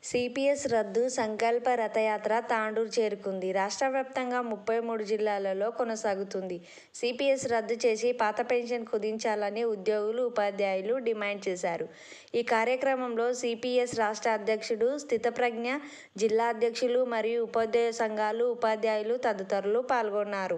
CPS రద్దు సంకల్ప రథయాత్ర తాండూరు చేరుకుంది. రాష్ట్ర వ్యాప్తంగా ముప్పై మూడు జిల్లాలలో కొనసాగుతుంది. సిపిఎస్ రద్దు చేసి పాత పెన్షన్ కుదించాలని ఉద్యోగులు, ఉపాధ్యాయులు డిమాండ్ చేశారు. ఈ కార్యక్రమంలో సిపిఎస్ రాష్ట్ర అధ్యక్షుడు స్థితప్రజ్ఞ, జిల్లా అధ్యక్షులు మరియు ఉపాధ్యాయ సంఘాలు, ఉపాధ్యాయులు తదితరులు పాల్గొన్నారు.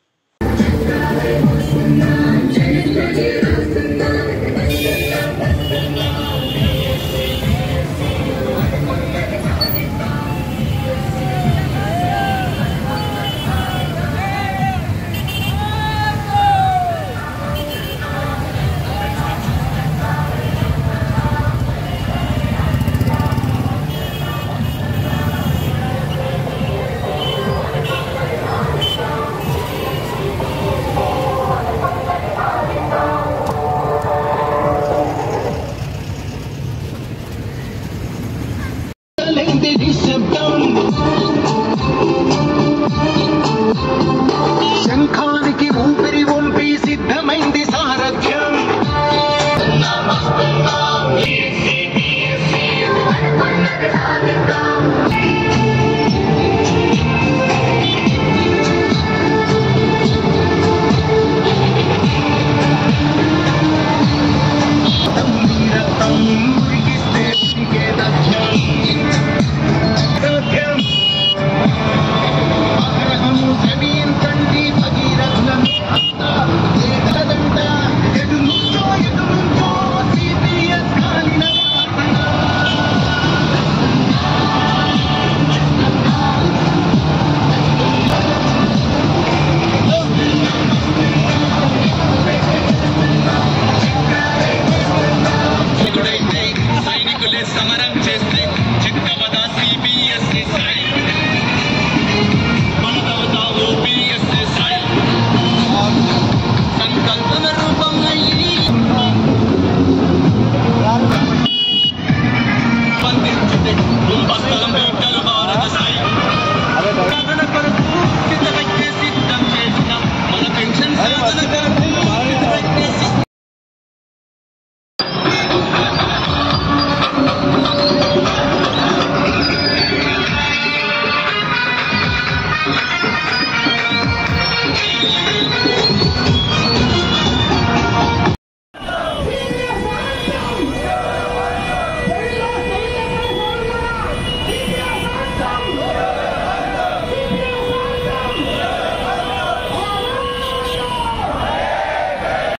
లైంది నిశ్శబ్దం శంఖానికి ఊపిరి వంపి సిద్ధమైంది సారథ్యం రక్తం మురిగిస్తే ఉరికే దధ్యం సాధ్యం ఆగ్రహము శ్రమించండి భగీరథులను అంతా ఏకదండ ఎటు నుంచో ఎటు నుంచో సిపిఎస్ కాలిన వాసన ఎదుడైతే సైనికులే సమరం చేస్తే చిక్కవద సిబిఎస్ఈ సైన్ మనదవత ఓపీఎస్ఏ సైన్ సంకల్పన రూపం అయ్యి బంధించుతే కుంభస్థలం వేటలు భారత సైన్ సాధన కొరకు సిద్ధమైతే సిద్ధం చేసిన మన పెన్షన్ సాధన కొరకు సిద్ధమైతే సిద్ధం